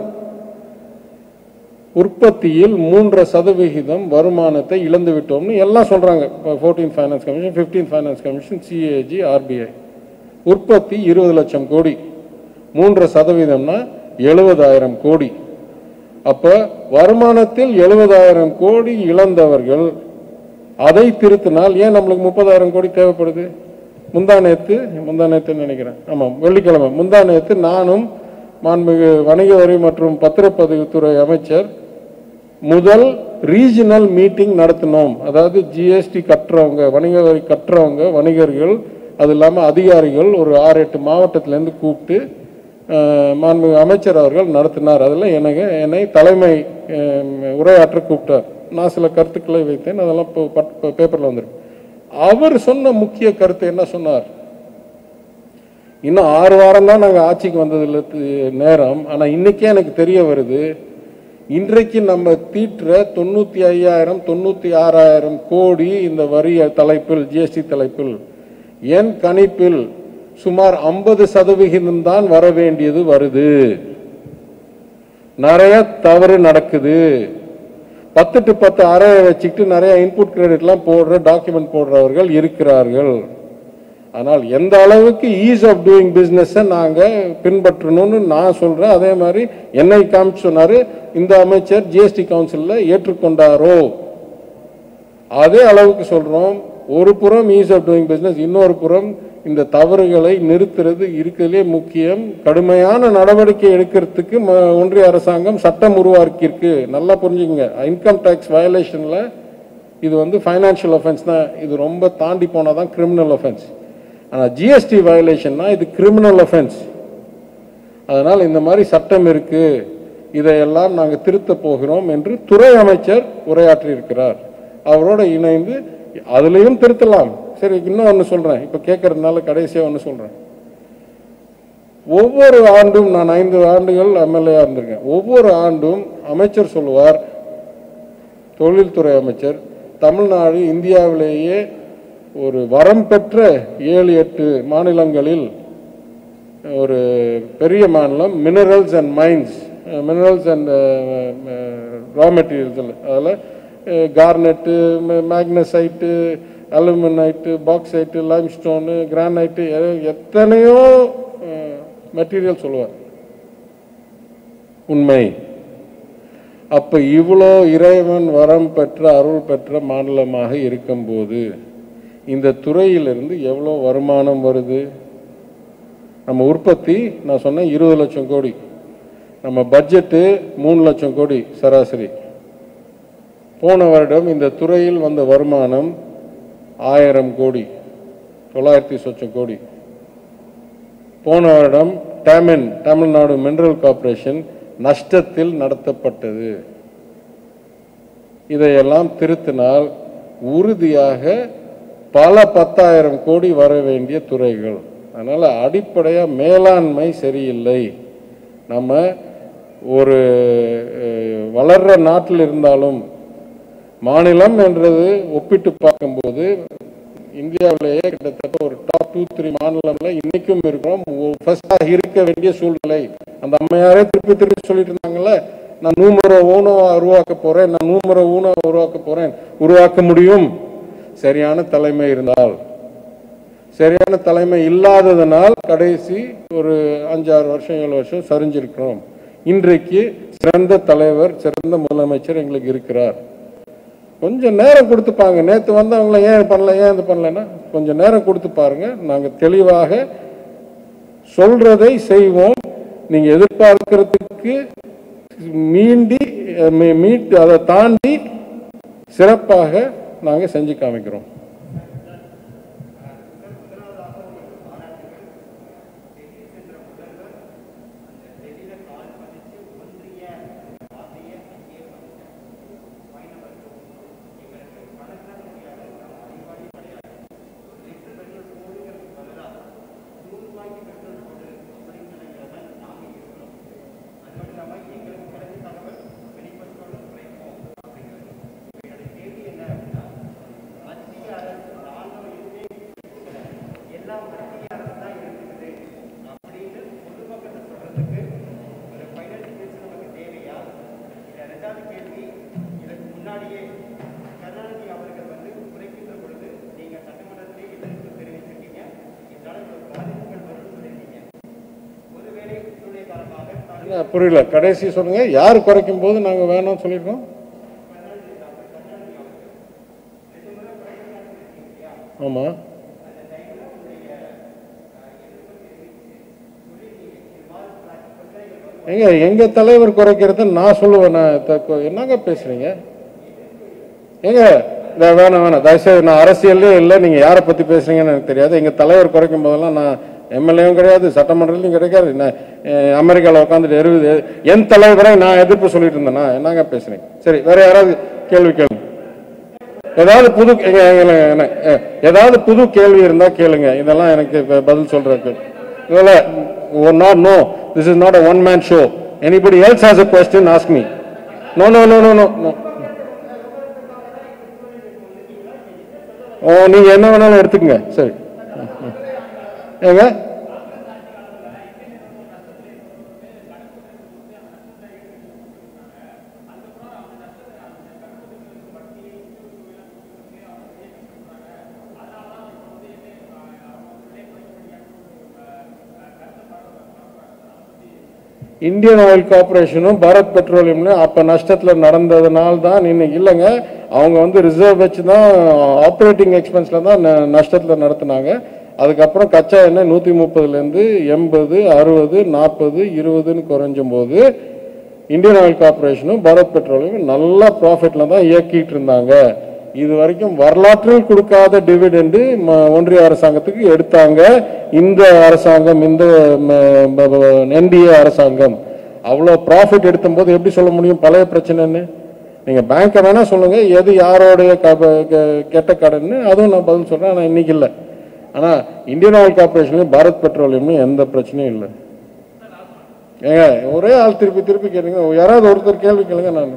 உற்பத்தியில் மூன்றரை சதவிகிதம் வருமானத்தை இழந்து விட்டோம்னு எல்லாம் சொல்றாங்க fourteen finance commission fifteen finance commission CAG RBI உற்பத்தி இருபது லட்சம் கோடி மூன்றரை சதவீதம்னா எழுபதாயிரம் கோடி அப்ப வருமானத்தில் எழுபதாயிரம் கோடி இழந்தவர்கள் அதை திருத்தினால் ஏன் நம்மளுக்கு முப்பதாயிரம் கோடி தேவைப்படுது முந்தா நேத்து முந்தா நேத்துன்னு நினைக்கிறேன் ஆமாம் வெள்ளிக்கிழமை முந்தா நேத்து நானும் மாண்புமிகு வணிக வரி மற்றும் பத்திரப்பதிவுத்துறை அமைச்சர் முதல் ரீஜனல் மீட்டிங் நடத்தினோம் அதாவது ஜிஎஸ்டி கட்டுறவங்க வணிக வரி கட்டுறவங்க வணிகர்கள் அது இல்லாமல் அதிகாரிகள் ஒரு ஆறு எட்டு மாவட்டத்திலேருந்து கூப்பிட்டு அஹ், மாண்புமிகு அமைச்சர் அவர்கள் நடத்தினார் அதில் எனக்கு என்னை தலைமை அஹ், உரையாற்ற கூப்பிட்டார் நான் சில கருத்துக்களை வைத்தேன் அதெல்லாம் இப்போ பேப்பரில் வந்திருக்கு அவர் சொன்ன முக்கிய கருத்து என்ன சொன்னார் இன்னும் ஆறு வாரம் தான் நாங்கள் ஆட்சிக்கு வந்ததில் நேரம் ஆனால் இன்னைக்கே எனக்கு தெரிய வருது இன்றைக்கு நம்ம தீட்டுற தொண்ணூற்றி ஐயாயிரம் தொண்ணூற்றி ஆறாயிரம் கோடி இந்த வரி தலைப்பில் ஜிஎஸ்டி தலைப்பில் என் கணிப்பில் சுமார் ஐம்பது சதவிகிதம் தான் வர வேண்டியது வருது நிறைய தவறு நடக்குது பத்து டு பத்து அறையை வச்சுக்கிட்டு நிறைய இன்புட் கிரெடிட்லாம் போடுற டாக்குமெண்ட் போடுறவர்கள் இருக்கிறார்கள் ஆனால் எந்த அளவுக்கு ஈஸ் ஆஃப் டூயிங் பிஸ்னஸை நாங்கள் பின்பற்றணும்னு நான் சொல்கிறேன் அதே மாதிரி என்னை காமிச்சு சொன்னார் இந்த அமைச்சர் ஜிஎஸ்டி கவுன்சிலில் ஏற்றுக்கொண்டாரோ அதே அளவுக்கு சொல்கிறோம் ஒரு புறம் ஈஸ் ஆஃப் டூயிங் பிஸ்னஸ் இன்னொரு புறம் இந்த தவறுகளை நிறுத்துறது இருக்கிறதுலே முக்கியம் கடுமையான நடவடிக்கை எடுக்கிறதுக்கு ம- ஒன்றிய அரசாங்கம் சட்டம் உருவாக்கியிருக்கு நல்லா புரிஞ்சுக்கங்க இன்கம் டேக்ஸ் வயலேஷனில் இது வந்து ஃபைனான்ஷியல் ஒஃபென்ஸ் தான் இது ரொம்ப தாண்டி போனால் தான் கிரிமினல் ஒஃபென்ஸ் ஆனால் ஜிஎஸ்டி வயலேஷன்னா இது கிரிமினல் ஒஃபென்ஸ் அதனால் இந்த மாதிரி சட்டம் இருக்கு இதையெல்லாம் நாங்கள் திருத்த போகிறோம் என்று துறை அமைச்சர் உரையாற்றியிருக்கிறார் அவரோட இணைந்து அதுலேயும் திருத்தலாம் சரி இன்னும் ஒன்று சொல்கிறேன் இப்போ கேட்கறதுனால கடைசியாக ஒன்று சொல்கிறேன் ஒவ்வொரு ஆண்டும் நான் ஐந்து ஆண்டுகள் எம்எல்ஏ இருந்திருக்கேன் ஒவ்வொரு ஆண்டும் அமைச்சர் சொல்லுவார் தொழில்துறை அமைச்சர் தமிழ்நாடு இந்தியாவிலேயே ஒரு வரம் பெற்ற ஏழு எட்டு மாநிலங்களில் ஒரு பெரிய மாநிலம் minerals and mines minerals and raw materials அதில் கார்னெட்டு மேக்னசைட்டு அலுமினைட்டு பாக்ஸைட்டு லைம்ஸ்டோனு கிரானைட்டு எத்தனையோ மெட்டீரியல் சொல்லுவார் உண்மை அப்ப இவ்வளோ இறைவன் வரம் பெற்ற அருள் பெற்ற மாநிலமாக இருக்கும்போது இந்த துறையிலிருந்து எவ்வளோ வருமானம் வருது நம்ம உற்பத்தி நான் சொன்னேன் இருபது லட்சம் கோடி நம்ம பட்ஜெட்டு மூணு லட்சம் கோடி சராசரி போன வருடம் இந்த துறையில் வந்த வருமானம் ஆயிரம் கோடி தொள்ளாயிரத்தி சொச்சம் கோடி போன வருடம் டேமின் தமிழ்நாடு மினரல் கார்ப்பரேஷன் நஷ்டத்தில் நடத்தப்பட்டது இதையெல்லாம் திருத்தினால் உறுதியாக பல பத்தாயிரம் கோடி வர வேண்டிய துறைகள் அதனால அடிப்படையா மேலாண்மை சரியில்லை நம்ம ஒரு அஹ், வளர்ற நாட்டில் இருந்தாலும் மாநிலம் என்றது ஒப்பிட்டு பார்க்கும்போது இந்தியாவிலேயே கிட்டத்தட்ட ஒரு டாப் டூ த்ரீ மாநிலம்ல இன்னைக்கும் இருக்கிறோம் ஃபர்ஸ்டாக இருக்க வேண்டிய சூழ்நிலை அந்த அம்மையாரே திருப்பி திருப்பி சொல்லிட்டு இருந்தாங்கல்ல நான் நூமுறை ஊனவா உருவாக்க போறேன் நான் நூமுறை ஊனவா உருவாக்க போறேன் உருவாக்க முடியும் சரியான தலைமை இருந்தால் சரியான தலைமை இல்லாததனால் கடைசி ஒரு அஞ்சாறு வருஷம் ஏழு வருஷம் சரிஞ்சிருக்கிறோம் இன்றைக்கு சிறந்த தலைவர் சிறந்த முதலமைச்சர் எங்களுக்கு இருக்கிறார் கொஞ்சம் நேரம் கொடுத்துப்பாங்க நேற்று வந்தவங்கள ஏன் பண்ணல ஏன் இது பண்ணலன்னா கொஞ்சம் நேரம் கொடுத்து பாருங்க நாங்கள் தெளிவாக சொல்றதை செய்வோம் நீங்க எதிர்பார்க்கிறதுக்கு மீண்டி அஹ், மீ- மீட் அதை தாண்டி சிறப்பாக நாங்கள் செஞ்சு காமிக்கிறோம் என்ன, புரியல கடைசி சொல்லுங்க யார் குறைக்கும் போது நாங்க வேணாம்னு சொல்லியிருக்கோம் ஆமா எங்க எங்க தலைவர் குறைக்கிறது நான் சொல்லுவேன் நான் த- என்னங்க பேசுறீங்க ஏங்க இந்த வேணாம் வேணாம் தயவுசெய்து நான் அரசியல்லே இல்லை நீங்க யாரை பத்தி பேசுறீங்கன்னு எனக்கு தெரியாது எங்க தலைவர் குறைக்கும் போதெல்லாம் நான் எம்எல்ஏவும் கிடையாது சட்டமன்றத்திலும் கிடைக்காது நான் அஹ், அமெரிக்கால உட்காந்துட்டு எருது என் தலைவரை நான் எதிர்ப்பு சொல்லிட்டு இருந்தேனா என்னங்க பேசுறீங்க சரி வேற யாராவது கேள்வி கேளுங்க ஏதாவது புது எங்க- எங்க- எங்க- எ- ஏதாவது புது கேள்வி இருந்தா கேளுங்க இதெல்லாம் எனக்கு இப்ப பதில் சொல்றதுக்கு இதுல not no this is not a one man show anybody else has a question ask me no no no no no no ஓ நீங்க என்ன வேணாலும் எடுத்துக்கங்க சரி ம், ம். ஏங்க இந்தியன் ஆயில் கார்பரேஷனும் பாரத் பெட்ரோலியம்லையும் அப்ப நஷ்டத்துல நடந்ததுனால தான் இன்னைக்கு இல்லைங்க அவங்க வந்து ரிசர்வ் வச்சு தான் ஆப்ரேட்டிங் எக்ஸ்பென்ஸ்ல தான் ந- நஷ்டத்துல நடத்துனாங்க அதுக்கப்புறம் கச்சா எண்ணெய் நூத்தி முப்பதுல இருந்து எண்பது அறுபது நாற்பது இருபதுன்னு குறைஞ்சும் போது இந்தியன் ஆயில் கார்பரேஷனும் பாரத் பெட்ரோலியம் நல்ல ப்ராஃபிட்ல தான் இயக்கிட்டு இருந்தாங்க இது வரைக்கும் வரலாற்றில் கொடுக்காத டிவிடெண்டு ஒன்றிய அரசாங்கத்துக்கு எடுத்தாங்க இந்த அரசாங்கம் இந்த என்டிஏ அரசாங்கம் அவ்வளோ ப்ராஃபிட் எடுத்தும் போது எப்படி சொல்ல முடியும் பழைய பிரச்சனைன்னு நீங்க பேங்க்கை வேணா சொல்லுங்க எது யாரோடைய க- க- கெட்ட கடன்னு அதுவும் நான் பதில் சொல்றேன் ஆனா இன்னைக்கு இல்லை ஆனா இந்தியன் ஆயில் கார்பரேஷன்லயும் பாரத் பெட்ரோலியம்லயும் எந்த பிரச்சனையும் இல்லை ஏங்க ஒரே ஆள் திருப்பி திருப்பி கேளுங்க யாராவது ஒருத்தர் கேள்வி கேளுங்க நான்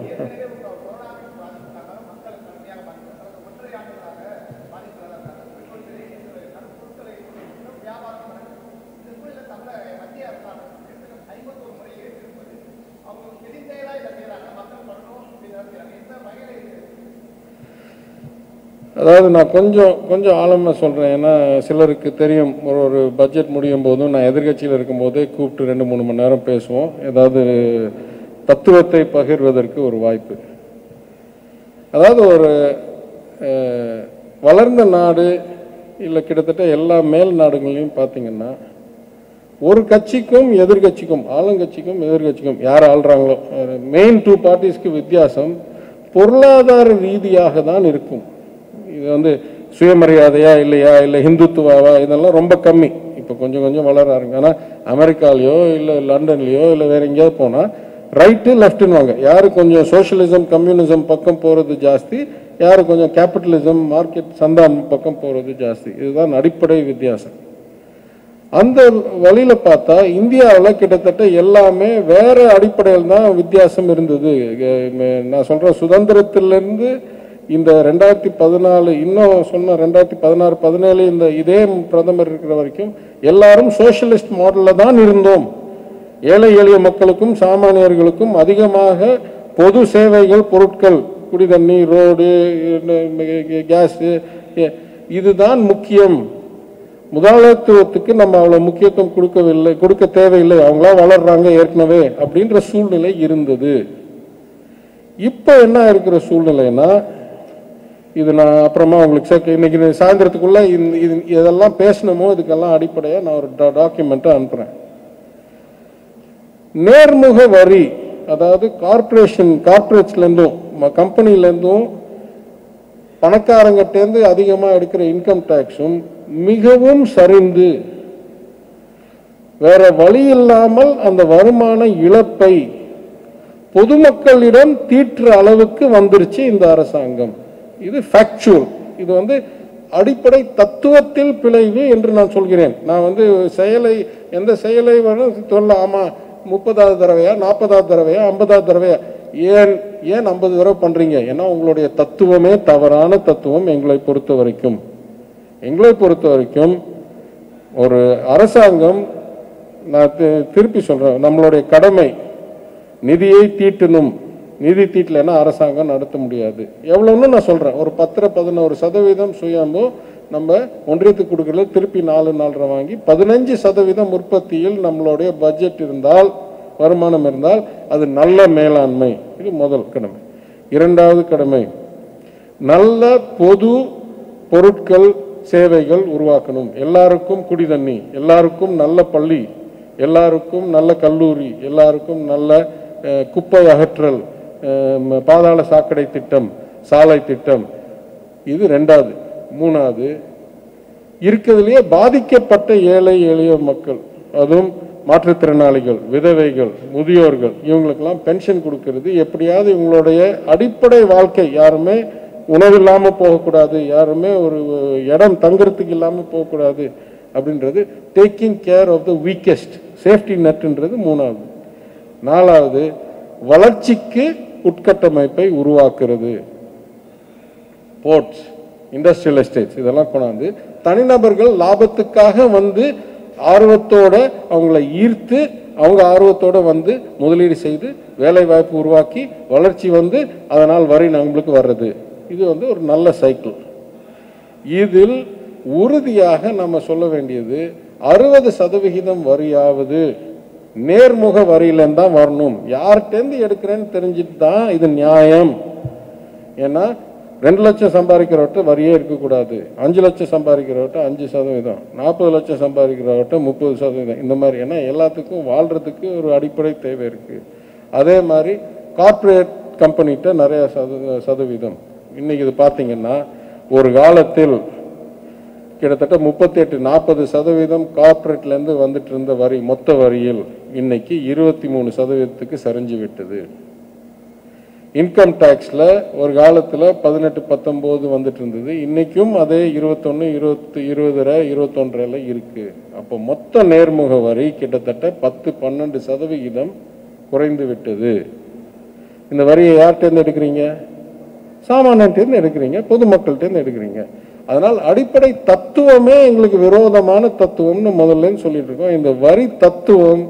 அதாவது நான் கொஞ்சம் கொஞ்சம் ஆழமாக சொல்கிறேன் ஏன்னா சிலருக்கு தெரியும் ஒரு ஒரு பட்ஜெட் முடியும் போதும் நான் எதிர்க்கட்சியில் இருக்கும்போதே கூப்பிட்டு ரெண்டு மூணு மணி நேரம் பேசுவோம் ஏதாவது தத்துவத்தை பகிர்வதற்கு ஒரு வாய்ப்பு அதாவது ஒரு அஹ், வளர்ந்த நாடு இல்லை கிட்டத்தட்ட எல்லா மேல் நாடுகள்லையும் பார்த்தீங்கன்னா ஒரு கட்சிக்கும் எதிர்கட்சிக்கும் ஆளுங்கட்சிக்கும் எதிர்கட்சிக்கும் யார் ஆள்றாங்களோ மெயின் டூ பார்ட்டிஸ்க்கு வித்தியாசம் பொருளாதார ரீதியாக தான் இருக்கும் இது வந்து சுயமரியாதையா இல்லையா இல்லை ஹிந்துத்துவாவா இதெல்லாம் ரொம்ப கம்மி இப்போ கொஞ்சம் கொஞ்சம் வளர ஆரம்பி ஆனால் அமெரிக்காலேயோ இல்லை லண்டன்லேயோ இல்லை வேற எங்கேயாவது போனால் ரைட்டு லெஃப்ட்னு வாங்க யாரு கொஞ்சம் சோஷியலிசம் கம்யூனிசம் பக்கம் போகிறது ஜாஸ்தி யாரு கொஞ்சம் கேபிட்டலிசம் மார்க்கெட் சந்தா பக்கம் போகிறது ஜாஸ்தி இதுதான் அடிப்படை வித்தியாசம் அந்த வழியில பார்த்தா இந்தியாவில் கிட்டத்தட்ட எல்லாமே வேற அடிப்படையில் தான் வித்தியாசம் இருந்தது எ- நான் சொல்றேன் சுதந்திரத்திலிருந்து இந்த ரெண்டாயிரத்தி பதினாலு இன்னும் சொன்ன ரெண்டாயிரத்தி பதினாறு பதினேழு இந்த இதே பிரதமர் இருக்கிற வரைக்கும் எல்லாரும் சோஷியலிஸ்ட் மாடல்ல தான் இருந்தோம் ஏழை எளிய மக்களுக்கும் சாமானியர்களுக்கும் அதிகமாக பொது சேவைகள் பொருட்கள் குடி தண்ணி ரோடு கேஸ் இதுதான் முக்கியம் முதலாளித்துவத்துக்கு நம்ம அவ்வளவு முக்கியத்துவம் கொடுக்கவில்லை கொடுக்க தேவையில்லை அவங்களா வளர்றாங்க ஏற்கனவே அப்படின்ற சூழ்நிலை இருந்தது இப்போ என்ன இருக்கிற சூழ்நிலைன்னா இது நான் அப்புறமா உங்களுக்கு சேர்க்க இன்னைக்கு சாயந்தரத்துக்குள்ள இந்த இது இதெல்லாம் பேசணுமோ இதுக்கெல்லாம் அடிப்படையா நான் ஒரு டாக்குமெண்ட்டை அனுப்புறேன் நேர்முக வரி அதாவது கார்பரேஷன் கார்பரேட்ஸ்ல இருந்தும் கம்பெனில இருந்தும் பணக்காரங்கிட்டேருந்து அதிகமாக எடுக்கிற இன்கம் டேக்ஸும் மிகவும் சரிந்து வேற வழி இல்லாமல் அந்த வருமான இழப்பை பொதுமக்களிடம் தீற்ற அளவுக்கு வந்துருச்சு இந்த அரசாங்கம் இது ஃபேக்சுவல் இது வந்து அடிப்படை தத்துவத்தில் பிழைவு என்று நான் சொல்கிறேன் நான் வந்து செயலை எந்த செயலை வரும் சொல்ல ஆமா முப்பதாவது தடவையா நாற்பதாவது தடவையா ஐம்பதாவது தடவையா ஏன் ஏன் ஐம்பது தடவை பண்றீங்க ஏன்னா உங்களுடைய தத்துவமே தவறான தத்துவம் எங்களை பொறுத்த வரைக்கும் எங்களை பொறுத்த வரைக்கும் ஒரு அரசாங்கம் நான் தி- திருப்பி சொல்றேன் நம்மளுடைய கடமை நிதியை தீட்டணும் நிதி தீட்டலைன்னா அரசாங்கம் நடத்த முடியாது எவ்வளோன்னு நான் சொல்றேன் ஒரு பத்தரை பதினோரு சதவீதம் சுயம்பு நம்ம ஒன்றியத்துக்கு கொடுக்கல திருப்பி நாலு நாலரை வாங்கி பதினஞ்சு சதவீதம் உற்பத்தியில் நம்மளுடைய பட்ஜெட் இருந்தால் வருமானம் இருந்தால் அது நல்ல மேலாண்மை இது முதல் கடமை இரண்டாவது கடமை நல்ல பொது பொருட்கள் சேவைகள் உருவாக்கணும் எல்லாருக்கும் குடி தண்ணி எல்லாருக்கும் நல்ல பள்ளி எல்லாருக்கும் நல்ல கல்லூரி எல்லாருக்கும் நல்ல அஹ், குப்பை அகற்றல் அஹ், ம- பாதாள சாக்கடை திட்டம் சாலை திட்டம் இது ரெண்டாவது மூணாவது இருக்கிறதுலயே பாதிக்கப்பட்ட ஏழை எளிய மக்கள் அதுவும் மாற்றுத்திறனாளிகள் விதவைகள் முதியோர்கள் இவங்களுக்கெல்லாம் பென்ஷன் கொடுக்கிறது எப்படியாவது இவங்களுடைய அடிப்படை வாழ்க்கை யாருமே உணவு இல்லாம போகக்கூடாது யாருமே ஒரு இடம் தங்குறதுக்கு இல்லாம போகக்கூடாது அப்படின்றது taking care of the weakest safety நெட்ன்றது மூணாவது நாலாவது வளர்ச்சிக்கு உட்கட்டமைப்பை உருவாக்குறது போர்ட்ஸ் இண்டஸ்ட்ரியல் எஸ்டேட்ஸ் இதெல்லாம் கொண்டாந்து தனிநபர்கள் லாபத்துக்காக வந்து ஆர்வத்தோட அவங்கள ஈர்த்து அவங்க ஆர்வத்தோட வந்து முதலீடு செய்து வேலை வாய்ப்பு உருவாக்கி வளர்ச்சி வந்து அதனால் வரி நம்மளுக்கு வர்றது இது வந்து ஒரு நல்ல சைக்கிள் இதில் உறுதியாக நம்ம சொல்ல வேண்டியது அறுபது சதவிகிதம் வரியாவது நேர்முக வரியிலேருந்து தான் வரணும் யார்கிட்டேருந்து எடுக்கிறேன்னு தெரிஞ்சுட்டு தான் இது நியாயம் ஏன்னா ரெண்டு லட்சம் சம்பாதிக்கிறவர்கிட்ட வரியே இருக்கக்கூடாது அஞ்சு லட்சம் சம்பாதிக்கிறவர்கிட்ட அஞ்சு சதவீதம் நாற்பது லட்சம் சம்பாதிக்கிறவர்கிட்ட முப்பது சதவீதம் இந்த மாதிரி ஏன்னா எல்லாத்துக்கும் வாழ்றதுக்கு ஒரு அடிப்படை தேவை இருக்கு அதே மாதிரி கார்ப்பரேட் கம்பெனிகிட்ட நிறைய சத சதவீதம் இன்னைக்கு இது பார்த்தீங்கன்னா ஒரு காலத்தில் கிட்டத்தட்ட முப்பத்தி எட்டு நாற்பது சதவீதம் கார்ப்பரேட்லேருந்து வந்துட்டு இருந்த வரி மொத்த வரியில் இன்னைக்கு இருபத்தி மூணு சதவீதத்துக்கு சரிஞ்சு விட்டது இன்கம் டேக்ஸில் ஒரு காலத்தில் பதினெட்டு பத்தொம்போது வந்துட்டு இருந்தது இன்னைக்கும் அதே இருபத்தொன்று இருபத்தி இருபதரை இருபத்தொன்றரைல இருக்கு அப்போ மொத்த நேர்முக வரி கிட்டத்தட்ட பத்து பன்னெண்டு சதவிகிதம் குறைந்து விட்டது இந்த வரியை யார்கிட்டேருந்து எடுக்கிறீங்க சாமானியன்ட்டேருந்து எடுக்கிறீங்க பொதுமக்கள்கிட்டேருந்து எடுக்கிறீங்க அதனால் அடிப்படை தத்துவமே எங்களுக்கு விரோதமான தத்துவம்னு முதல்ல சொல்லிட்டு இருக்கோம் இந்த வரி தத்துவம்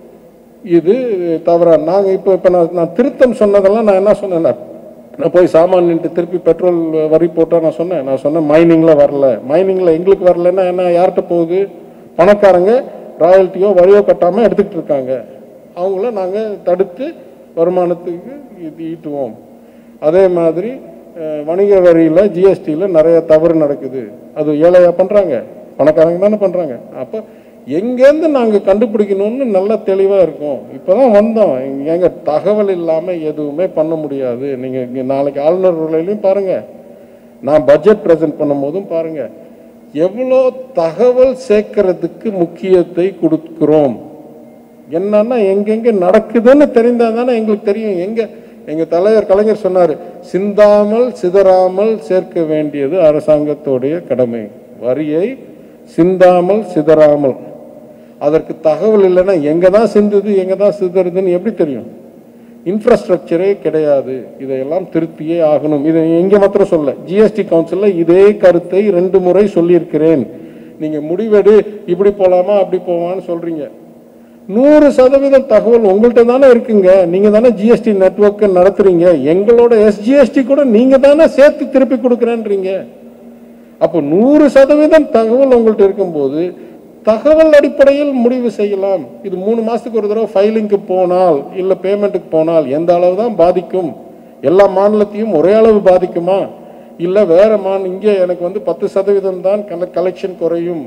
இது தவறா நாங்க இப்ப இப்ப நான் நான் திருத்தம் சொன்னதெல்லாம் நான் என்ன சொன்னேன் நான் நான் போய் சாமானியன்ட்டு திருப்பி பெட்ரோல் வரி போட்டா நான் சொன்னேன் நான் சொன்னேன் மைனிங்ல வரல மைனிங்ல எங்களுக்கு வரலன்னா என்ன யார்கிட்ட போகுது பணக்காரங்க ராயல்ட்டியோ வரியோ கட்டாம எடுத்துக்கிட்டு இருக்காங்க அவங்கள நாங்க தடுத்து வருமானத்துக்கு இது ஈட்டுவோம் அதே மாதிரி அஹ், வணிக வரியில ஜிஎஸ்டியில நிறைய தவறு நடக்குது அது ஏழையா பண்றாங்க பணக்காரங்க தானே பண்றாங்க அப்ப எங்கேருந்து நாங்க கண்டுபிடிக்கணும்னு நல்லா தெளிவா இருக்கும் இப்பதான் வந்தோம் இங்க எங்க தகவல் இல்லாம எதுவுமே பண்ண முடியாது நீங்க இங்க நாளைக்கு ஆளுநர் உரையிலையும் பாருங்க நான் பட்ஜெட் பிரசன்ட் பண்ணும்போதும் பாருங்க எவ்வளோ தகவல் சேர்க்கறதுக்கு முக்கியத்தை கொடுக்கிறோம் என்னன்னா எங்கெங்க நடக்குதுன்னு தெரிந்தா தானே எங்களுக்கு தெரியும் எங்க எங்க தலைவர் கலைஞர் சொன்னாரு சிந்தாமல் சிதறாமல் சேர்க்க வேண்டியது அரசாங்கத்தோடைய கடமை வரியை சிந்தாமல் சிதறாமல் அதற்கு தகவல் இல்லைன்னா எங்க தான் சிந்துது எங்க தான் சிதறுதுன்னு எப்படி தெரியும் இன்ஃப்ராஸ்ட்ரக்சரே கிடையாது இதையெல்லாம் திருத்தியே ஆகணும் இதை எங்க மாத்திரம் சொல்ல ஜிஎஸ்டி கவுன்சில்ல இதே கருத்தை ரெண்டு முறை சொல்லியிருக்கிறேன் நீங்க முடிவெடு இப்படி போலாமா அப்படி போவான்னு சொல்றீங்க நூறு சதவீதம் தகவல் உங்கள்கிட்ட தானே இருக்குங்க நீங்க தானே ஜிஎஸ்டி நெட்வொர்க் நடத்துறீங்க எங்களோட எஸ்ஜிஎஸ்டி கூட நீங்க தானே சேர்த்து திருப்பி கொடுக்குறேன்றீங்க அப்போ நூறு சதவீதம் தகவல் உங்கள்கிட்ட இருக்கும்போது தகவல் அடிப்படையில் முடிவு செய்யலாம் இது மூணு மாசத்துக்கு ஒரு தடவை ஃபைலிங்க்கு போனால் இல்ல பேமெண்ட்டுக்கு போனால் எந்த அளவு தான் பாதிக்கும் எல்லா மாநிலத்தையும் ஒரே அளவு பாதிக்குமா இல்ல வேற மாநில இங்கே எனக்கு வந்து பத்து சதவீதம் தான் கலெக்ஷன் குறையும்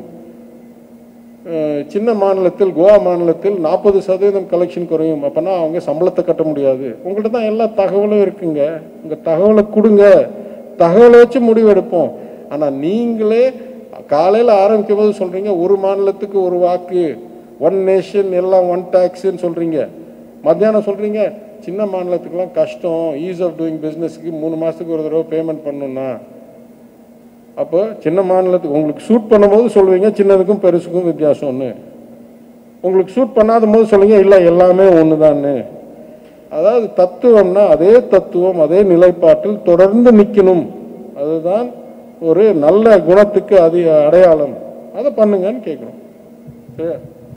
அஹ் சின்ன மாநிலத்தில் கோவா மாநிலத்தில் நாற்பது சதவீதம் கலெக்ஷன் குறையும் அப்பனா அவங்க சம்பளத்தை கட்ட முடியாது உங்கள்ட்ட தான் எல்லா தகவலும் இருக்குங்க உங்க தகவலை கொடுங்க தகவலை வச்சு முடிவெடுப்போம் ஆனா நீங்களே காலையில ஆரம்பிக்கும் போது சொல்றீங்க ஒரு மாநிலத்துக்கு ஒரு வாக்கு ஒன் நேஷன் எல்லாம் ஒன் டாக்ஸ்ன்னு சொல்றீங்க மத்தியானம் சொல்றீங்க சின்ன மாநிலத்துக்குலாம் கஷ்டம் ஈஸ் ஆஃப் டூயிங் பிஸ்னஸ்க்கு மூணு மாசத்துக்கு ஒரு தடவை பேமெண்ட் பண்ணணும்னா அப்போ சின்ன மாநிலத்துக்கு உங்களுக்கு ஷூட் பண்ணும்போது சொல்லுவீங்க சின்னதுக்கும் பெருசுக்கும் வித்தியாசம்னு உங்களுக்கு ஷூட் பண்ணாத போது சொல்லுவீங்க இல்லை எல்லாமே ஒன்று அதாவது தத்துவம்னா அதே தத்துவம் அதே நிலைப்பாட்டில் தொடர்ந்து நிற்கணும் அதுதான் ஒரு நல்ல குணத்துக்கு அது அடையாளம் அதை பண்ணுங்கன்னு கேட்குறோம் சரியா